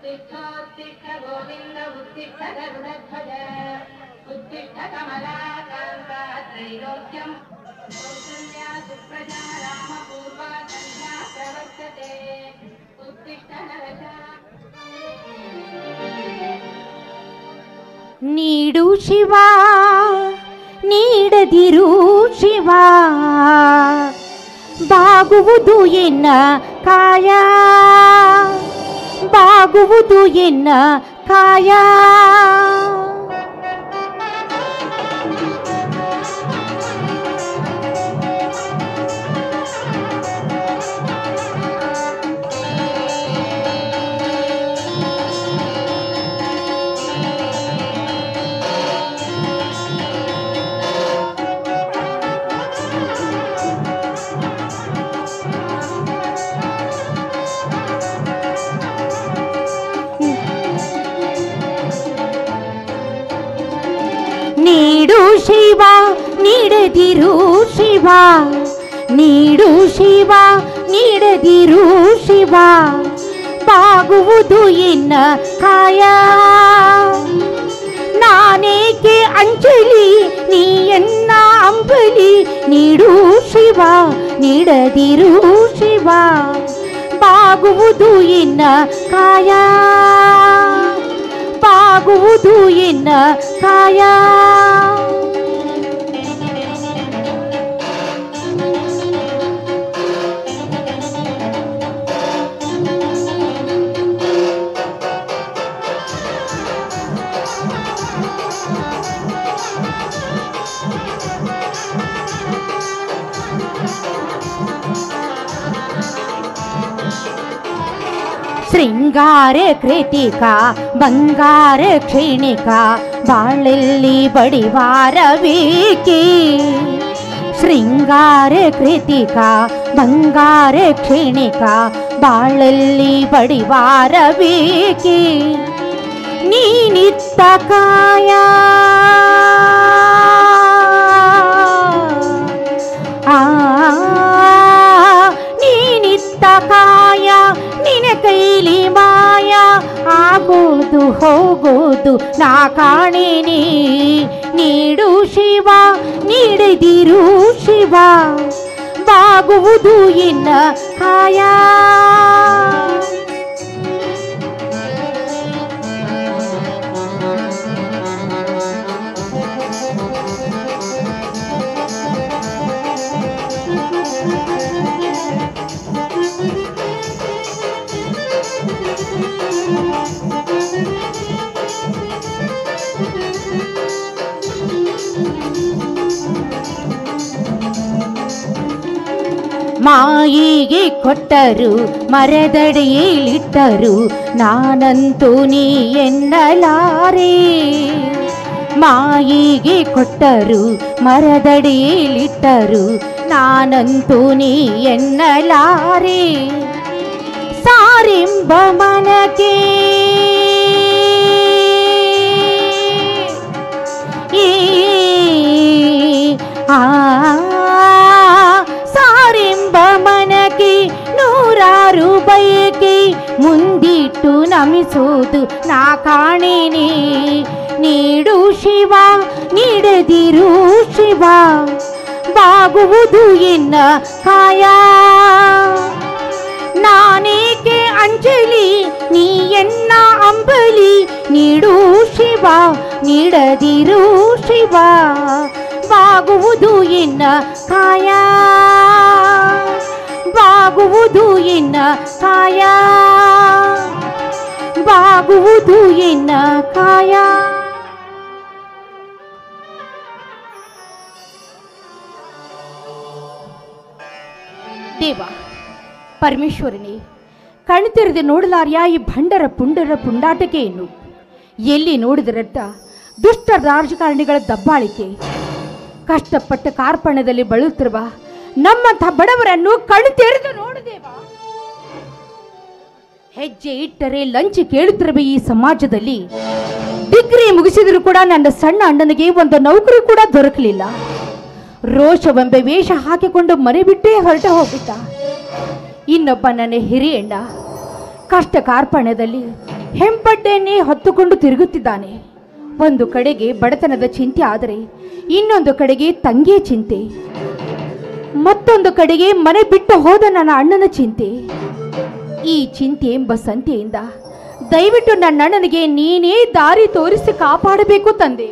उत्तिष्ठोत्तिष्ठ गोविन्द उत्तिष्ठ गरुडध्वज उत्तिष्ठ कमलाकान्ता त्रैलोक्यम् कौसल्या सुप्रजा रामपूर्वा सन्ध्या प्रवर्तते उत्तिष्ठ नरका ನೀಡು ಶಿವ ನೀಡದಿರು ಶಿವ ಬಾಗುವುದು ಎನ್ನ ಕಾಯ ಬಾಗುವುದು ಎನ್ನ ಕಾಯ ನೀಡು ಶಿವ ನೀಡದಿರು ಶಿವ ನೀಡು ಶಿವ ನೀಡದಿರು ಶಿವ ಬಾಗುವುದು ಎನ್ನ ಕಾಯ ನಾನೇಕೆ ಅಂಜಲಿ ನೀ ಎನ್ನ ಅಂಬಲಿ ನೀಡು ಶಿವ ನೀಡದಿರು ಶಿವ ಬಾಗುವುದು ಎನ್ನ ಕಾಯ ಬಾಗುವುದು ಎನ್ನ ಕಾಯ ಶೃಂಗಾರ ಕೃತಿಕ ಬಂಗಾರ ಕ್ಷಣಿಕ ಬಾಳಲ್ಲಿ ಬಡಿವಾರ ಬೇಕೆ ಶೃಂಗಾರ ಕೃತಿಕ ಬಂಗಾರ ಕ್ಷಣಿಕ ಬಾಳಲ್ಲಿ ಬಡಿವಾರ ಬೇಕೆ ನೀನಿತ್ತ ಕಾಯ ಆ ನೀನಿತ್ತ ಕಾಯ ನಿನ ಕೈಲಿ ಮಾಯ ಆಗೋದು ಹೋಗೋದು ನಾ ಕಾಣೇನೆ ನೀಡು ಶಿವ ನೀಡದಿರು ಶಿವ ಬಾಗುವುದು ಎನ್ನ ಕಾಯ ಮಾಯಿಗೆ ಕೊಟ್ಟರು ಮರದಡಿಯಲ್ಲಿಟ್ಟರು ನಾನಂತೂ ನೀ ಎನ್ನಲಾರೆ ಮಾಯಿಗೆ ಕೊಟ್ಟರು ಮರದಡಿಯಲ್ಲಿಟ್ಟರು ನಾನಂತೂ ನೀ ಎನ್ನಲಾರೆ ಸಾರೆಂಬ ಮನಕ್ಕೆ ಈ ಆ ಸಾರೆಂಬ ಮನಕ್ಕೆ ನೂರಾರು ಬಯಕೆ ಮುಂದಿಟ್ಟು ನಮಿಸುವುದು ನಾ ಕಾಣೇನೆ ನೀಡು ಶಿವ ನೀಡದಿರು ಶಿವ ಬಾಗುವುದು ಎನ್ನ ಕಾಯ ನಾನೇಕೆ ಅಂಜಲಿ ನೀ ಎನ್ನ ಅಂಬಲಿ ನೀಡು ಶಿವ ನೀಡದಿರು ಶಿವ ಬಾಗುವುದು ಎನ್ನ ಕಾಯ ಬಾಗುವುದು ಎನ್ನ ಕಾಯ ಬಾಗುವುದು ಎನ್ನ ಕಾಯ ದೇವ ಪರಮೇಶ್ವರನೇ ಕಣ್ತೆರೆದು ನೋಡಲಾರ್ಯ ಈ ಭಂಡರ ಪುಂಡರ ಪುಂಡಾಟಕ್ಕೆ ಏನು ಎಲ್ಲಿ ನೋಡಿದರತ್ತ ದುಷ್ಟ ರಾಜಕಾರಣಿಗಳ ದಬ್ಬಾಳಿಕೆ ಕಷ್ಟಪಟ್ಟ ಕಾರ್ಪಣ್ಯದಲ್ಲಿ ಬಳಲುತ್ತಿರುವ ನಮ್ಮಂಥ ಬಡವರನ್ನು ಕಣ್ಣು ತೆರೆದು ನೋಡದೇವ ಹೆಜ್ಜೆ ಇಟ್ಟರೆ ಲಂಚ ಕೇಳುತ್ತಿರುವ ಈ ಸಮಾಜದಲ್ಲಿ ಡಿಗ್ರಿ ಮುಗಿಸಿದರೂ ಕೂಡ ನನ್ನ ಸಣ್ಣ ಅಣ್ಣನಿಗೆ ಒಂದು ನೌಕರಿ ಕೂಡ ದೊರಕಲಿಲ್ಲ ರೋಷವೆಂಬ ವೇಷ ಹಾಕಿಕೊಂಡು ಮನೆ ಬಿಟ್ಟೇ ಹೊರಟ ಹೋಗ್ಬಿಟ್ಟ ಇನ್ನೊಬ್ಬ ನನ್ನ ಹಿರಿಯಣ್ಣ ಕಷ್ಟ ಕಾರ್ಪಣ್ಯದಲ್ಲಿ ಹೆಂಪಡ್ಡೆಯನ್ನೇ ಹೊತ್ತುಕೊಂಡು ತಿರುಗುತ್ತಿದ್ದಾನೆ ಒಂದು ಕಡೆಗೆ ಬಡತನದ ಚಿಂತೆ ಆದರೆ ಇನ್ನೊಂದು ಕಡೆಗೆ ತಂಗಿಯ ಚಿಂತೆ ಮತ್ತೊಂದು ಕಡೆಗೆ ಮನೆ ಬಿಟ್ಟು ಹೋದ ನನ್ನ ಅಣ್ಣನ ಚಿಂತೆ ಈ ಚಿಂತೆ ಎಂಬ ಸಂತೆಯಿಂದ ದಯವಿಟ್ಟು ನನ್ನ ಅಣ್ಣನಿಗೆ ನೀನೇ ದಾರಿ ತೋರಿಸಿ ಕಾಪಾಡಬೇಕು ತಂದೆ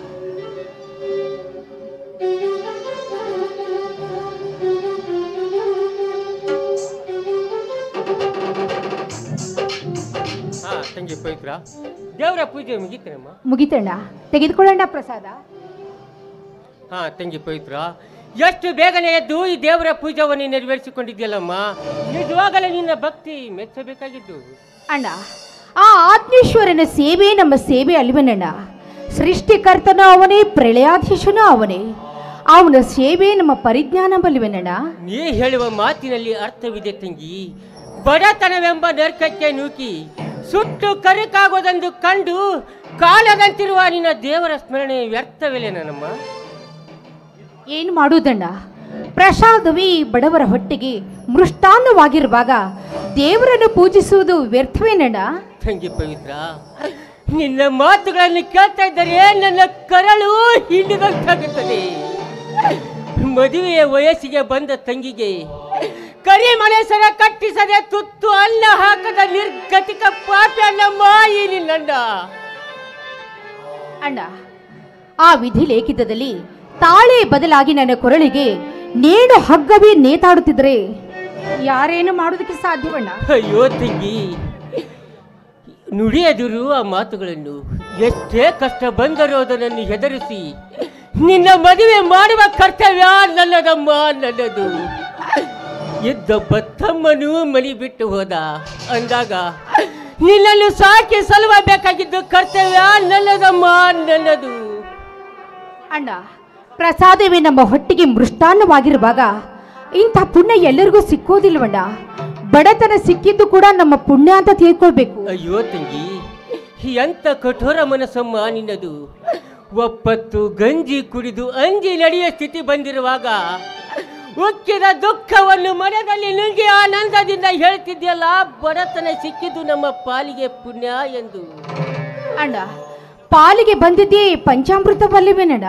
ಹಾ ತಂಗಿ ಪವಿತ್ರ ದೇವರ ಪೂಜೆ ಮುಗೀತೇನಮ್ಮ ಮುಗಿತಣ್ಣ ತೆಗೆದುಕೊಳ್ಳೋಣ ಪ್ರಸಾದ ಹಾ ತಂಗಿ ಪವಿತ್ರ ಎಷ್ಟು ಬೇಗನೆ ಎದ್ದು ಈ ದೇವರ ಪೂಜೆಯನ್ನು ನೆರವೇರಿಸಿಕೊಂಡಿದ್ಯಲ್ಲಮ್ಮ ನಿಜವಾಗಲೇ ನಿನ್ನ ಭಕ್ತಿ ಮೆಚ್ಚಬೇಕಾಗಿದ್ದು ಅಣ್ಣ ಆ ಆತ್ಮೇಶ್ವರನ ಸೇವೆ ನಮ್ಮ ಸೇವೆ ಅಲ್ವನಣ್ಣ ಸೃಷ್ಟಿಕರ್ತನೂ ಅವನೇ ಪ್ರಳಯಾಧೀಶನೂ ಅವನೇ ಅವನ ಸೇವೆ ನಮ್ಮ ಪರಿಜ್ಞಾನವಲ್ವನಣ್ಣ ನೀ ಹೇಳುವ ಮಾತಿನಲ್ಲಿ ಅರ್ಥವಿದೆ ತಂಗಿ ಬಡತನವೆಂಬ ನರ್ಕಕ್ಕೆ ನೂಕಿ ಸುಟ್ಟು ಕರಕಾಗೋದೆಂದು ಕಂಡು ಕಾಲದಂತಿರುವ ನಿನ್ನ ದೇವರ ಸ್ಮರಣೆ ವ್ಯರ್ಥವಿಲ್ಲ ನನ್ನಮ್ಮ ಏನು ಮಾಡುವುದಣ್ಣ ಪ್ರಸಾದವೇ ಈ ಬಡವರ ಹೊಟ್ಟೆಗೆ ಮೃಷ್ಟಾನ್ನವಾಗಿರುವಾಗ ದೇವರನ್ನು ಪೂಜಿಸುವುದು ವ್ಯರ್ಥವೇನಣ್ಣ ತಂಗಿ ಪವಿತ್ರ ನಿನ್ನ ಮಾತುಗಳನ್ನು ಕೇಳ್ತಾ ಇದ್ದರೆ ನನ್ನ ಕರಳು ಹಿಂಡಿದಂತಾಗುತ್ತದೆ ಮದುವೆಯ ವಯಸ್ಸಿಗೆ ಬಂದ ತಂಗಿಗೆ ಕರಿಮಲೇಶ್ವರ ಕಟ್ಟಿಸದೆ ತುತ್ತು ಅನ್ನ ಹಾಕದ ನಿರ್ಗತಿಕ ಪಾಪಿ ಅಲ್ಲಮ್ಮ ಈ ನಿನ್ನಣ್ಣ ಅಣ್ಣ ಆ ವಿಧಿ ಲೇಖಿತದಲ್ಲಿ ತಾಳೆ ಬದಲಾಗಿ ನನ್ನ ಕೊರಳಿಗೆ ನೇಣು ಹಗ್ಗವೇ ನೇತಾಡುತ್ತಿದ್ರೆ ಯಾರೇನು ಮಾಡೋದಕ್ಕೆ ಸಾಧ್ಯವಣ್ಣ ಅಯ್ಯೋ ತಂಗಿ ನುಡಿಯದಿರು ಆ ಮಾತುಗಳನ್ನು ಎಷ್ಟೇ ಕಷ್ಟ ಬಂದರೂ ಅದನ್ನು ಹೆದರಿಸಿ ನಿನ್ನ ಮದುವೆ ಮಾಡುವ ಕರ್ತವ್ಯ ನನ್ನದಮ್ಮ ನನ್ನದು ಇದ್ದೊಬ್ಬ ತಮ್ಮನು ಮನಿ ಬಿಟ್ಟು ಹೋದ ಅಂದಾಗ ನಿನ್ನನ್ನು ಸಾಕಿ ಸಲುವಬೇಕಾಗಿದ್ದು ಕರ್ತವ್ಯ ನನ್ನದಮ್ಮ ನನ್ನದು ಅಣ್ಣ ಪ್ರಸಾದವೇ ನಮ್ಮ ಹೊಟ್ಟಿಗೆ ಮೃಷ್ಟಾನ್ನವಾಗಿರುವಾಗ ಇಂಥ ಪುಣ್ಯ ಎಲ್ಲರಿಗೂ ಸಿಕ್ಕೋದಿಲ್ವಣ್ಣ ಬಡತನ ಸಿಕ್ಕಿದ್ದು ಕೂಡ ನಮ್ಮ ಪುಣ್ಯ ಅಂತ ತಿಳ್ಕೊಳ್ಬೇಕು ಅಯ್ಯೋ ತಂಗಿ ಎಂತ ಕಠೋರ ಮನಸ್ಸಮ್ಮ ನಿನ್ನದು ಒಪ್ಪತ್ತು ಗಂಜಿ ಕುಡಿದು ಅಂಜಿ ನಡೆಯುವ ಸ್ಥಿತಿ ಬಂದಿರುವಾಗ ಉಕ್ಕಿದ ದುಃಖವನ್ನು ಮನದಲ್ಲಿ ನುಂಗಿ ಆನಂದದಿಂದ ಹೇಳ್ತಿದ್ಯಲ್ಲ ಬಡತನ ಸಿಕ್ಕಿದ್ದು ನಮ್ಮ ಪಾಲಿಗೆ ಪುಣ್ಯ ಎಂದು ಅಣ್ಣ ಪಾಲಿಗೆ ಬಂದಿದ್ದೇ ಪಂಚಾಮೃತವಲ್ಲವೇನಣ್ಣ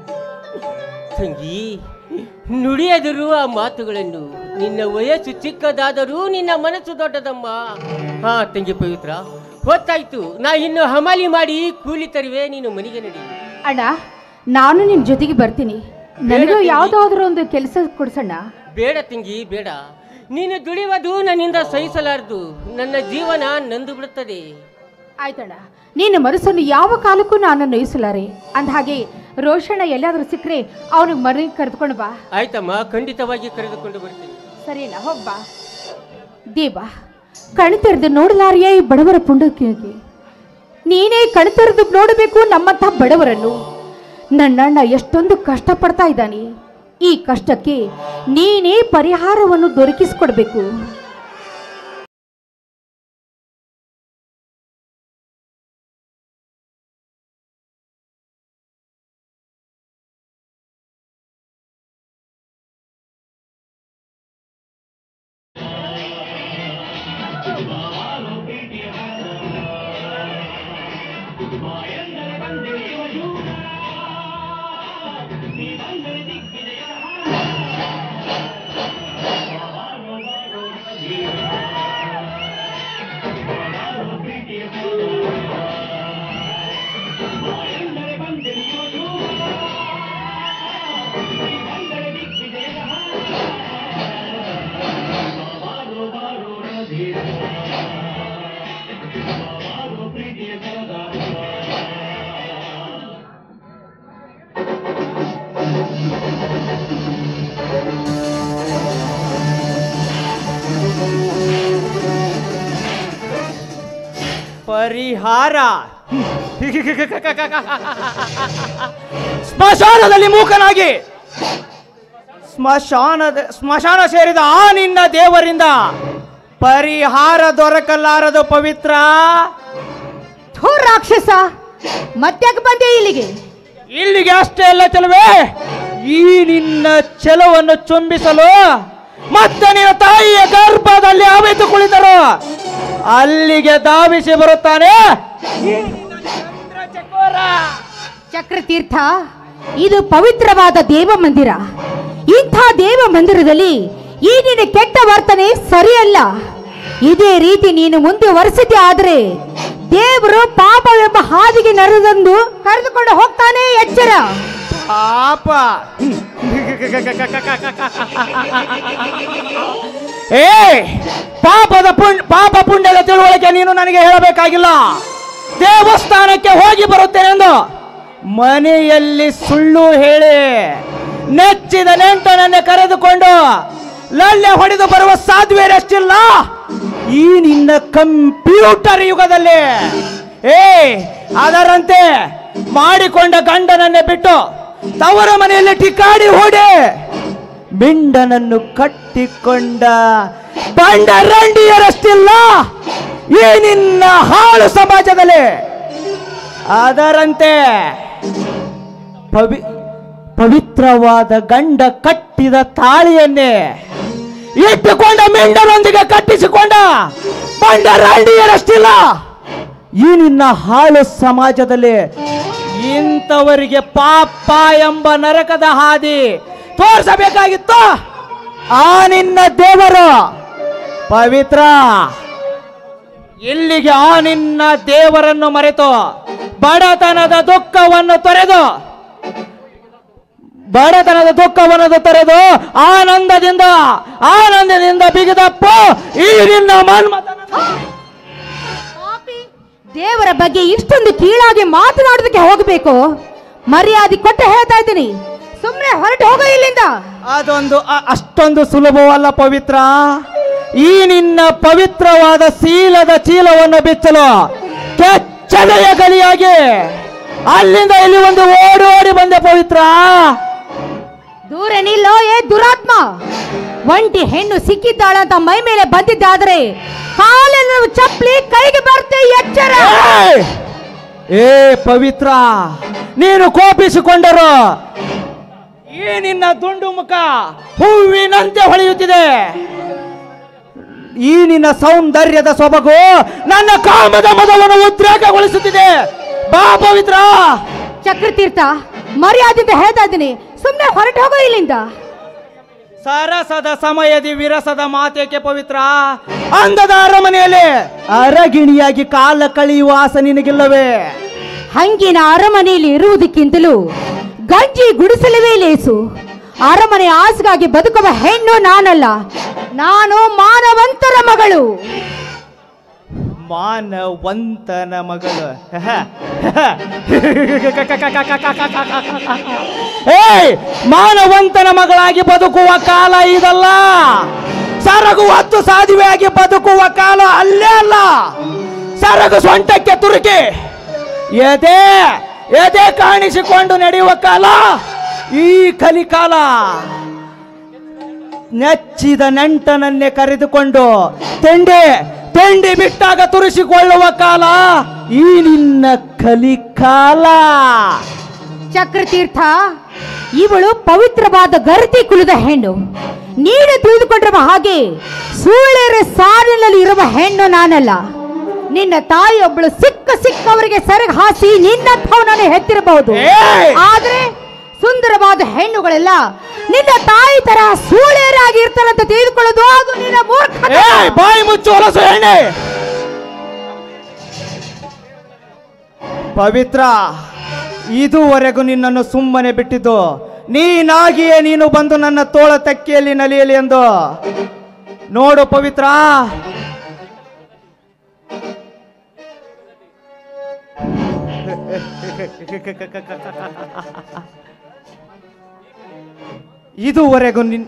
ತಂಗಿ ನುಡಿಯದಿರು ಆ ಮಾತುಗಳನ್ನು ನಿನ್ನ ವಯಸ್ಸು ಚಿಕ್ಕದಾದರೂ ನಿನ್ನ ಮನಸ್ಸು ದೊಡ್ಡದಮ್ಮ ಹಾ ತಂಗಿ ಪವಿತ್ರ ಹೊತ್ತಾಯ್ತು ನಾ ಇನ್ನು ಹಮಾಲಿ ಮಾಡಿ ಕೂಲಿ ತರುವೆ ನೀನು ಮನೆಗೆ ನಡಿ ಅಣ್ಣ ನಾನು ನಿನ್ನ ಜೊತೆಗೆ ಬರ್ತೀನಿ ನನಗೂ ಯಾವುದಾದ್ರೂ ಒಂದು ಕೆಲಸ ಕೊಡ್ಸಣ್ಣ ಬೇಡ ತಂಗಿ ಬೇಡ ನೀನು ದುಡಿಯುವುದು ನನ್ನಿಂದ ಸಹಿಸಲಾರದು ನನ್ನ ಜೀವನ ನಂದು ಬಿಡುತ್ತದೆ ಆಯ್ತಣ್ಣ ನಿನ್ನ ಮನಸ್ಸನ್ನು ಯಾವ ಕಾಲಕ್ಕೂ ನಾನು ನೋಯಿಸಲಾರೆ ಅಂದಹಾಗೆ ರೋಷಣ್ಣ ಎಲ್ಲಾದ್ರೂ ಸಿಕ್ಕರೆ ಅವನಿಗೆ ಮನೆಗೆ ಕರೆದುಕೊಂಡು ಬಾ ಆಯ್ತಮ್ಮ ಖಂಡಿತವಾಗಿ ಕರೆದುಕೊಂಡು ಬರ್ತೀನಿ ಸರಿನಾ ಹೋಗ್ಬಾ ದೇವ ಕಣ್ ತೆರೆದು ನೋಡಲಾರಿಯ ಈ ಬಡವರ ಪುಂಡಕ್ಕೆ ನೀನೇ ಕಣ್ ತೆರೆದು ನೋಡಬೇಕು ನಮ್ಮಂಥ ಬಡವರನ್ನು ನನ್ನಣ್ಣ ಎಷ್ಟೊಂದು ಕಷ್ಟಪಡ್ತಾ ಇದ್ದಾನೆ ಈ ಕಷ್ಟಕ್ಕೆ ನೀನೇ ಪರಿಹಾರವನ್ನು ದೊರಕಿಸಿಕೊಡ್ಬೇಕು ಪರಿಹಾರ ಸ್ಮಶಾನದಲ್ಲಿ ಮೂಕನಾಗಿ ಸ್ಮಶಾನದ ಸ್ಮಶಾನ ಸೇರಿದ ಆ ನಿನ್ನ ದೇವರಿಂದ ಪರಿಹಾರ ದೊರಕಲಾರದು ಪವಿತ್ರ ಥೋ ರಾಕ್ಷಸ ಮತ್ತ್ಯಾಕೆ ಬಂದೆ ಇಲ್ಲಿಗೆ ಇಲ್ಲಿಗೆ ಅಷ್ಟೇ ಅಲ್ಲ ಚೆಲುವೆ ಈ ನಿನ್ನ ಛಲವನ್ನು ಚುಂಬಿಸಲು ಮತ್ತೆ ನಿನ್ನ ತಾಯಿಯ ಗರ್ಭದಲ್ಲಿ ಆವೇತು ಕುಳಿತರು ಅಲ್ಲಿಗೆ ಧಾವಿಸಿ ಬರುತ್ತಾನೆ ಈ ನಿನ್ನ ಚಂದ್ರಚಕೋರ. ಚಕ್ರತೀರ್ಥ ಇದು ಪವಿತ್ರವಾದ ದೇವ ಮಂದಿರ ಇಂಥ ದೇವ ಮಂದಿರದಲ್ಲಿ ಈ ನಿನ್ನ ಕೆಟ್ಟ ವರ್ತನೆ ಸರಿಯಲ್ಲ ಇದೇ ರೀತಿ ನೀನು ಮುಂದುವರಿಸಿದ್ದೆ ಆದರೆ ದೇವರು ಪಾಪವೆಂಬ ಹಾದಿಗೆ ನಡೆದಂದು ಕರೆದುಕೊಂಡು ಹೋಗ್ತಾನೆ ಎಚ್ಚರ ಪಾಪ ಏ ಪಾಪದ ಪುಣ್ ಪಾಪ ಪುಣ್ಯದ ತಿಳುವಳಿಕೆ ನೀನು ನನಗೆ ಹೇಳಬೇಕಾಗಿಲ್ಲ ದೇವಸ್ಥಾನಕ್ಕೆ ಹೋಗಿ ಬರುತ್ತೇನೆಂದು ಮನೆಯಲ್ಲಿ ಸುಳ್ಳು ಹೇಳಿ ನೆಚ್ಚಿದ ನೆಂಟನನ್ನೇ ಕರೆದುಕೊಂಡು ಲಲ್ಲೆ ಹೊಡೆದು ಬರುವ ಸಾಧ್ವೇರಷ್ಟಿಲ್ಲ ಈ ನಿನ್ನ ಕಂಪ್ಯೂಟರ್ ಯುಗದಲ್ಲಿ ಏ ಅದರಂತೆ ಮಾಡಿಕೊಂಡ ಗಂಡನನ್ನೇ ಬಿಟ್ಟು ತವರ ಮನೆಯಲ್ಲಿ ಟಿಕಾಡಿ ಹೂಡಿ ಮಿಂಡನನ್ನು ಕಟ್ಟಿಕೊಂಡ ಬಂಡ ರಂಡಿಯರಷ್ಟಿಲ್ಲ ಈ ನಿನ್ನ ಹಾಳು ಸಮಾಜದಲ್ಲಿ ಅದರಂತೆ ಪವಿ ಪವಿತ್ರವಾದ ಗಂಡ ಕಟ್ಟಿದ ತಾಳಿಯನ್ನೇ ಇಟ್ಟುಕೊಂಡ ಮೆಂಡರೊಂದಿಗೆ ಕಟ್ಟಿಸಿಕೊಂಡ ಬಂಡ ರಂಡಿಯರಷ್ಟಿಲ್ಲ ಈ ನಿನ್ನ ಹಾಳು ಸಮಾಜದಲ್ಲಿ ಇಂಥವರಿಗೆ ಪಾಪ ಎಂಬ ನರಕದ ಹಾದಿ ತೋರಿಸಬೇಕಾಗಿತ್ತು ಆ ನಿನ್ನ ದೇವರು ಪವಿತ್ರ ಇಲ್ಲಿಗೆ ಆ ನಿನ್ನ ದೇವರನ್ನು ಮರೆತು ಬಡತನದ ದುಃಖವನ್ನು ತೊರೆದು ಬಡತನದ ದುಃಖವನ್ನು ತೊರೆದು ಆನಂದದಿಂದ ಆನಂದದಿಂದ ಬಿಗಿದಪ್ಪು ಈ ನಿನ್ನ ಮನ್ಮಥನ ದೇವರ ಬಗ್ಗೆ ಇಷ್ಟೊಂದು ಕೀಳಾಗಿ ಮಾತನಾಡೋದಕ್ಕೆ ಹೋಗಬೇಕು ಮರ್ಯಾದೆ ಕೊಟ್ಟು ಹೇಳ್ತಾ ಇದ್ದೀನಿ ಸುಮ್ಮನೆ ಹೊರಟು ಹೋಗೋ ಇಲ್ಲಿಂದ ಅದೊಂದು ಅ- ಅಷ್ಟೊಂದು ಸುಲಭವಲ್ಲ ಪವಿತ್ರ ಈ ನಿನ್ನ ಪವಿತ್ರವಾದ ಶೀಲದ ಚೀಲವನ್ನು ಬಿಚ್ಚಲು ಕೆಚ್ಚನೆಯ ಗಲಿಯಾಗಿ ಅಲ್ಲಿಂದ ಇಲ್ಲಿ ಒಂದು ಓಡಿ ಓಡಿ ಬಂದೆ ಪವಿತ್ರ ದೂರ ನಿಲ್ಲೋ ಏ ದುರಾತ್ಮ ಒಂಟಿ ಹೆಣ್ಣು ಸಿಕ್ಕಿದ್ದಾಳಂತ ಮೈ ಮೇಲೆ ಬಂದಿದ್ದಾದ್ರೆ ಕಾಲಿನ ಚಪ್ಪಲಿ ಕೈಗೆ ಬರ್ತೆ ಎಚ್ಚರ ಏಯ್! ಏ ಪವಿತ್ರ ನೀನು ಕೋಪಿಸಿಕೊಂಡರು ಈ ನಿನ್ನ ದುಂಡು ಮುಖ ಹೂವಿನಂತೆ ಹೊಳೆಯುತ್ತಿದೆ ಈ ನಿನ್ನ ಸೌಂದರ್ಯದ ಸೊಬಗು ನನ್ನ ಕಾಮದ ಮದವನ್ನು ಉದ್ರೇಕಗೊಳಿಸುತ್ತಿದೆ ಬಾ ಪವಿತ್ರ ಚಕ್ರತೀರ್ಥ ಮರ್ಯಾದೆಯಿಂದ ಹೇಳ್ತಾ ಇದ್ದೀನಿ ಸುಮ್ಮನೆ ಹೊರಟು ಹೋಗೋ ಇಲ್ಲಿಂದ ಸರಸದ ಸಮಯದಿ ವಿರಸದ ಮಾತೇಕೆ ಪವಿತ್ರ ಅಂದದ ಅರಮನೆಯಲ್ಲಿ ಅರಗಿಣಿಯಾಗಿ ಕಾಲ ಕಳೆಯುವ ಆಸೆ ನಿನಗಿಲ್ಲವೇ ಹಂಗಿನ ಅರಮನೆಯಲ್ಲಿ ಇರುವುದಕ್ಕಿಂತಲೂ ಗಂಜಿ ಗುಡಿಸಲವೇ ಲೇಸು ಅರಮನೆ ಆಸೆಗಾಗಿ ಬದುಕುವ ಹೆಣ್ಣು ನಾನಲ್ಲ ನಾನು ಮಾನವಂತರ ಮಗಳು ಮಾನವಂತನ ಮಗಳು ಏಯ್ ಮಾನವಂತನ ಮಗಳಾಗಿ ಬದುಕುವ ಕಾಲ ಇದಲ್ಲ ಸರಗು ಹತ್ತು ಸಾಧುವೆಯಾಗಿ ಬದುಕುವ ಕಾಲ ಅಲ್ಲೇ ಅಲ್ಲ ಸರಗು ಸೊಂಟಕ್ಕೆ ತುರುಕಿ ಎದೆ ಎದೆ ಕಾಣಿಸಿಕೊಂಡು ನಡೆಯುವ ಕಾಲ ಈ ಕಲಿಕಾಲ ನೆಚ್ಚಿದ ನೆಂಟನನ್ನೇ ಕರೆದುಕೊಂಡು ತೆಂಡೆ ತೆಂಡಿ ಬಿಟ್ಟಾಗ ತುರಿಸಿಕೊಳ್ಳುವ ಕಾಲ ಈ ನಿನ್ನ ಕಲಿಕಾಲ ಚಕ್ರತೀರ್ಥ ಇವಳು ಪವಿತ್ರವಾದ ಗರತಿ ಕುಲದ ಹೆಣ್ಣು ನೀನು ತಿಳಿದುಕೊಂಡಿರುವ ಹಾಗೆ ಸುಳ್ಳೆರ ಸಾಲಿನಲ್ಲಿ ಇರುವ ಹೆಣ್ಣು ನಾನಲ್ಲ ನಿನ್ನ ತಾಯಿಯೊಬ್ಬಳು ಸಿಕ್ಕ ಸಿಕ್ಕವರಿಗೆ ಸೆರಗ ಹಾಸಿ ನಿನ್ನಂಥವನನ್ನು ಹೆತ್ತಿರಬಹುದು ಏಯ್! ಆದ್ರೆ ಸುಂದರವಾದ ಹೆಣ್ಣುಗಳೆಲ್ಲ ನಿನ್ನ ತಾಯಿ ತರ ಸೂಳೆಯರಾಗಿ ಇರ್ತಾರಂತ ತಿಳಿದುಕೊಳ್ಳೋದು ಅದು ನಿನ್ನ ಮೂರ್ಖತೆ ಏಯ್ ಬಾಯಿ ಮುಚ್ಚು ಹೊಲಸು ಎಣ್ಣೆ ಪವಿತ್ರ ಇದುವರೆಗೂ ನಿನ್ನನ್ನು ಸುಮ್ಮನೆ ಬಿಟ್ಟಿದ್ದು ನೀನಾಗಿಯೇ ನೀನು ಬಂದು ನನ್ನ ತೋಳ ತಕ್ಕಿಯಲ್ಲಿ ನಲಿಯಲಿ ಎಂದು ನೋಡು ಪವಿತ್ರ ಇದುವರೆಗೂ ನಿನ್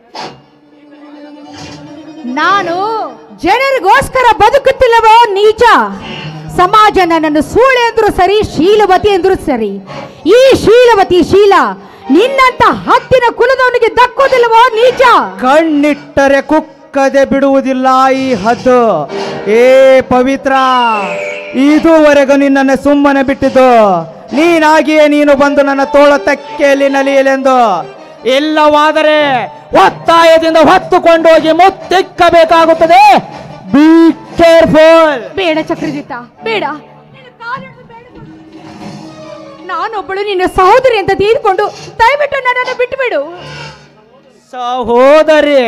ನಾನು ಜನರಿಗೋಸ್ಕರ ಬದುಕುತ್ತಿಲ್ಲವೋ ನೀಚ ಸಮಾಜ ನನ್ನನ್ನು ಸೂಳೆ ಅಂದ್ರು ಸರಿ ಶೀಲವತಿ ಅಂದ್ರು ಸರಿ ಈ ಶೀಲವತಿ ಶೀಲ ನಿನ್ನಂತ ಹತ್ತಿನ ಕುಲದವನಿಗೆ ದಕ್ಕುವುದಿಲ್ಲವೋ ನೀಚ ಕಣ್ಣಿಟ್ಟರೆ ಕುಕ್ಕದೆ ಬಿಡುವುದಿಲ್ಲ ಈ ಹದ್ದು ಏ ಪವಿತ್ರ ಇದುವರೆಗೂ ನಿನ್ನನ್ನು ಸುಮ್ಮನೆ ಬಿಟ್ಟಿದ್ದು ನೀನಾಗಿಯೇ ನೀನು ಬಂದು ನನ್ನ ತೋಳ ತಕ್ಕೆಯಲ್ಲಿ ನಲಿಯಲೆಂದು ಇಲ್ಲವಾದರೆ ಒತ್ತಾಯದಿಂದ ಹೊತ್ತುಕೊಂಡೋಗಿ ಮುತ್ತಿಕ್ಕಬೇಕಾಗುತ್ತದೆ ಬಿ ಕೇರ್ಫುಲ್ ಬೇಡ ಚಕ್ರಜಿತ ಬೇಡ ನಿನ್ನ ಕಾಲಿಡಿದು ಬೇಡಿಕೊಂಡು. ನಾನೊಬ್ಬಳು ನಿನ್ನ ಸಹೋದರಿ ಅಂತ ತೀರ್ಕೊಂಡು ದಯವಿಟ್ಟು ನನ್ನನ್ನು ಬಿಟ್ಟುಬಿಡು ಸಹೋದರಿ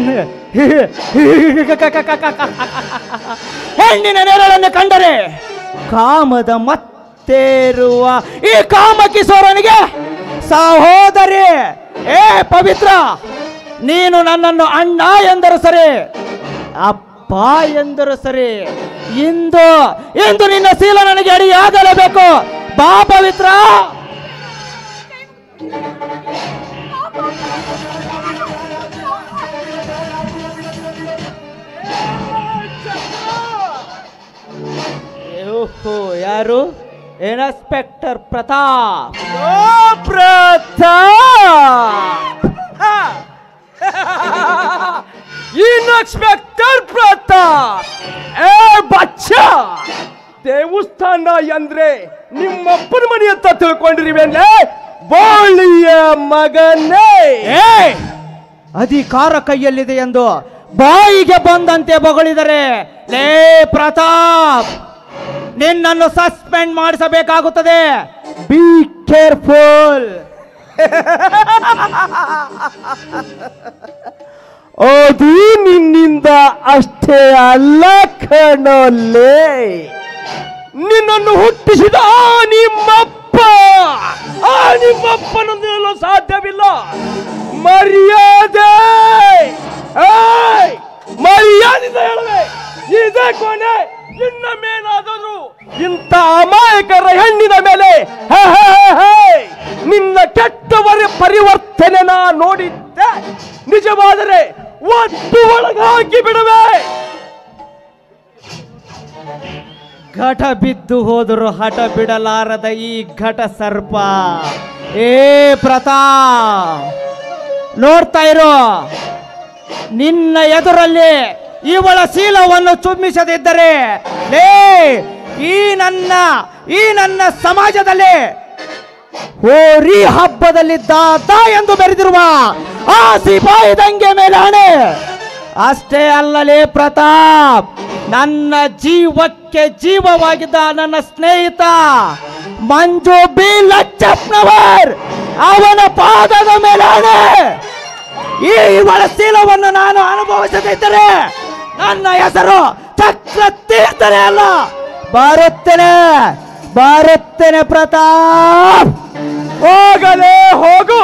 ಹೆಣ್ಣಿನ ನೆರಳನ್ನು ಕಂಡರೆ ಕಾಮದ ಮತ್ತೇರುವ ಈ ಕಾಮ ಕಿಶೋರನಿಗೆ ಸಹೋದರಿ ಏ ಪವಿತ್ರ ನೀನು ನನ್ನನ್ನು ಅಣ್ಣ ಎಂದರು ಸರಿ ಅಪ್ಪ ಎಂದರು ಸರಿ ಇಂದು ಇಂದು ನಿನ್ನ ಶೀಲ ನನಗೆ ಅಡಿಯಾಗಲೇಬೇಕು ಬಾ ಪವಿತ್ರ ಓಹೋ ಯಾರು ಇನ್ಸ್ಪೆಕ್ಟರ್ ಪ್ರತಾಪ್ ಪ್ರತಾಪ್ ಇನ್ಸ್ಪೆಕ್ಟರ್ ಪ್ರತಾಪ್ ಏ ಬಚ್ಚ ದೇವಸ್ಥಾನ ಅಂದ್ರೆ ನಿಮ್ಮಪ್ಪನ ಮನೆ ಅಂತ ತಿಳ್ಕೊಂಡಿರಿವೇನೆ ಬೋಳಿಯ ಮಗನೇ ಏ ಅಧಿಕಾರ ಕೈಯಲ್ಲಿದೆ ಎಂದು ಬಾಯಿಗೆ ಬಂದಂತೆ ಬಗಳಿದರೆ ಲೇ ಪ್ರತಾಪ್ ನಿನ್ನನ್ನು ಸಸ್ಪೆಂಡ್ ಮಾಡಿಸಬೇಕಾಗುತ್ತದೆ ಬಿ ಕೇರ್ಫುಲ್ ಅದು ನಿನ್ನಿಂದ ಅಷ್ಟೇ ಅಲ್ಲ ಕಣೋಲೆ ನಿನ್ನನ್ನು ಹುಟ್ಟಿಸಿದ ಆ ನಿಮ್ಮಪ್ಪ ಆ ನಿಮ್ಮಪ್ಪನೊಂದಿರಲು ಸಾಧ್ಯವಿಲ್ಲ ಮರ್ಯಾದೆ ಏಯ್! ಮರ್ಯಾದೆಯಿಂದ ಹೇಳುವೆ ಇದೇ ಕೊನೆ ಇನ್ನ ಮೇಲಾದರೂ ಇಂಥ ಅಮಾಯಕರ ಹೆಣ್ಣಿನ ಮೇಲೆ ಹೇ, ಹೇ, ಹೇ, ಹೇ! ನಿನ್ನ ಕೆಟ್ಟವರ ಪರಿವರ್ತನೆ ನಾ ನೋಡಿದ್ದೆ ನಿಜವಾದರೆ ಒತ್ತು ಒಳಗಾಗಿ ಬಿಡುವೆ ಘಟ ಬಿದ್ದು ಹೋದರೂ ಹಠ ಬಿಡಲಾರದ ಈ ಘಟ ಸರ್ಪ ಏ ಪ್ರತಾಪ್ ನೋಡ್ತಾ ಇರೋ ನಿನ್ನ ಎದುರಲ್ಲಿ ಇವಳ ಶೀಲವನ್ನು ಚುಮ್ಮಿಸದಿದ್ದರೆ ಲೇ ಈ ನನ್ನ ಈ ನನ್ನ ಸಮಾಜದಲ್ಲಿ ಹೋರಿ ಹಬ್ಬದಲ್ಲಿ ದಾತ ಎಂದು ಬೆರೆದಿರುವ ಆ ಸಿಪಾಯಿ ದಂಗೆ ಮೇಲೆ ಹಣೆ ಅಷ್ಟೇ ಅಲ್ಲಲೇ ಪ್ರತಾಪ್ ನನ್ನ ಜೀವಕ್ಕೆ ಜೀವವಾಗಿದ್ದ ನನ್ನ ಸ್ನೇಹಿತ ಮಂಜು ಬಿ ಲಚ್ಚಪ್ಪನವರ್ ಅವನ ಪಾದದ ಮೇಲೆ ಹಣೆ ಈ ಇವಳ ಶೀಲವನ್ನು ನಾನು ಅನುಭವಿಸದಿದ್ದರೆ ನನ್ನ ಹೆಸರು ಚಕ್ರ ತೀರ್ಥನೆ ಅಲ್ಲ ಬರುತ್ತೇನೆ ಬರುತ್ತೇನೆ ಪ್ರತಾಪ್ ಹೋಗಲೇ ಹೋಗು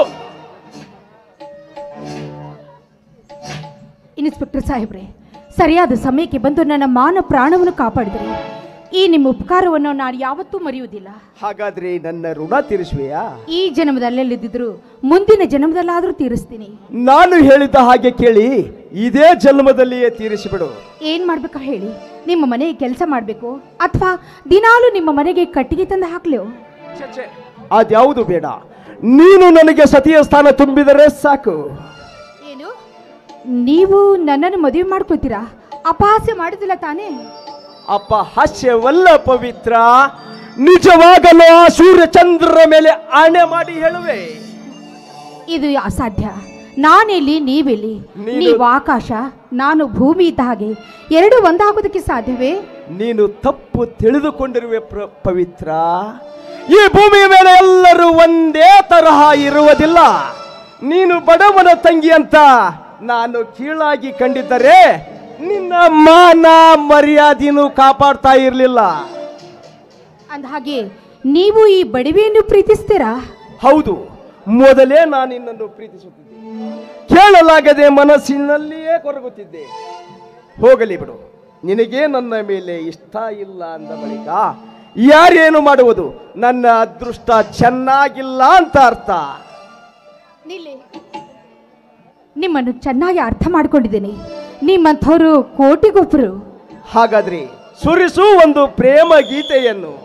ಇನ್ಸ್ಪೆಕ್ಟರ್ ಸಾಹೇಬ್ರೆ ಸರಿಯಾದ ಸಮಯಕ್ಕೆ ಬಂದು ನನ್ನ ಮಾನ ಪ್ರಾಣವನ್ನು ಕಾಪಾಡಿದರೆ ಈ ನಿಮ್ಮ ಉಪಕಾರವನ್ನು ನಾನು ಯಾವತ್ತೂ ಮರೆಯುವುದಿಲ್ಲ ಹಾಗಾದ್ರೆ ನನ್ನ ಋಣ ತೀರಿಸುವೆಯಾ ಈ ಜನ್ಮದಲ್ಲೆಲ್ಲಿದ್ದರೂ ಮುಂದಿನ ಜನ್ಮದಲ್ಲಾದರೂ ತೀರಿಸ್ತೀನಿ ನಾನು ಹೇಳಿದ ಹಾಗೆ ಕೇಳಿ ಇದೇ ಜನ್ಮದಲ್ಲಿಯೇ ತೀರಿಸಿಬಿಡು ಏನ್ ಮಾಡ್ಬೇಕಾ ಹೇಳಿ ನಿಮ್ಮ ಮನೆಗೆ ಕೆಲಸ ಮಾಡಬೇಕು ಅಥವಾ ದಿನಾಲು ನಿಮ್ಮ ಮನೆಗೆ ಕಟ್ಟಿಗೆ ತಂದು ಹಾಕ್ಲೇವು ಅದ್ಯಾವುದು ಬೇಡ ನೀನು ನನಗೆ ಸತಿಯ ಸ್ಥಾನ ತುಂಬಿದರೆ ಸಾಕು ಏನು ನೀವು ನನ್ನನ್ನು ಮದುವೆ ಮಾಡ್ಕೋತೀರಾ ಅಪಹಾಸ್ಯ ಮಾಡುದಿಲ್ಲ ತಾನೇ ಅಪ್ಪ ಹಾಸ್ಯವಲ್ಲ ಪವಿತ್ರ ನಿಜವಾಗಲೂ ಆ ಸೂರ್ಯ ಚಂದ್ರರ ಮೇಲೆ ಆಣೆ ಮಾಡಿ ಹೇಳುವೆ ಇದು ಅಸಾಧ್ಯ ನಾನೆಲ್ಲಿ ನೀವೆಲ್ಲಿ ನೀನು- ನೀವು ಆಕಾಶ ನಾನು ಭೂಮಿ ಇದ್ದ ಹಾಗೆ ಎರಡು ಒಂದಾಗೋದಕ್ಕೆ ಸಾಧ್ಯವೇ ನೀನು ತಪ್ಪು ತಿಳಿದುಕೊಂಡಿರುವೆ ಪ್ರ- ಪವಿತ್ರ ಈ ಭೂಮಿಯ ಮೇಲೆ ಎಲ್ಲರೂ ಒಂದೇ ತರಹ ಇರುವುದಿಲ್ಲ ನೀನು ಬಡವನ ತಂಗಿ ಅಂತ ನಾನು ಕೀಳಾಗಿ ಕಂಡಿದ್ದರೆ ನಿನ್ನ ಮಾನ ಮರ್ಯಾದೆಯನ್ನು ಕಾಪಾಡ್ತಾ ಇರಲಿಲ್ಲ ಅಂದ ಹಾಗೆ ನೀವು ಈ ಬಡವೆಯನ್ನು ಪ್ರೀತಿಸ್ತೀರಾ ಹೌದು ಮೊದಲೇ ನಾನು ನಿನ್ನನ್ನು ಪ್ರೀತಿಸುತ್ತಿದ್ದೆ ಕೇಳಲಾಗದೆ ಮನಸ್ಸಿನಲ್ಲಿಯೇ ಕೊರಗುತ್ತಿದ್ದೆ ಹೋಗಲಿ ಬಿಡು ನಿನಗೆ ನನ್ನ ಮೇಲೆ ಇಷ್ಟ ಇಲ್ಲ ಅಂದ ಬಳಿಕ ಯಾರೇನು ಮಾಡುವುದು ನನ್ನ ಅದೃಷ್ಟ ಚೆನ್ನಾಗಿಲ್ಲ ಅಂತ ಅರ್ಥ ನಿಲ್ಲಿ ನಿಮ್ಮನ್ನು ಚೆನ್ನಾಗಿ ಅರ್ಥ ಮಾಡ್ಕೊಂಡಿದ್ದೇನೆ ನಿಮ್ಮಂಥವ್ರು ಕೋಟಿಗೊಬ್ಬರು ಹಾಗಾದ್ರೆ ಸುರಿಸು ಒಂದು ಪ್ರೇಮ ಗೀತೆಯನ್ನು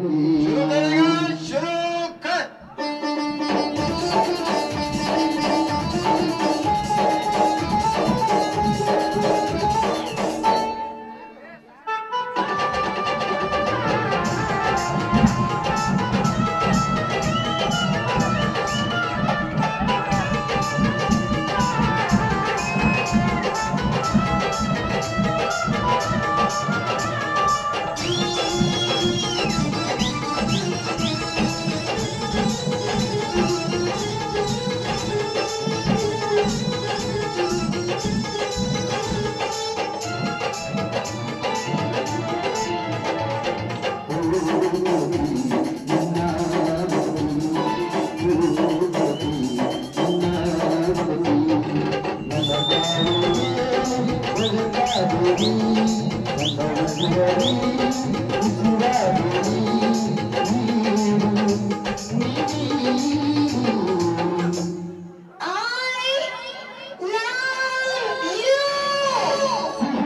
शुरू करेगा शुरू कर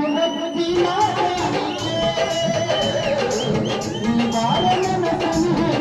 I love you.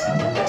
ಠಠಠಠ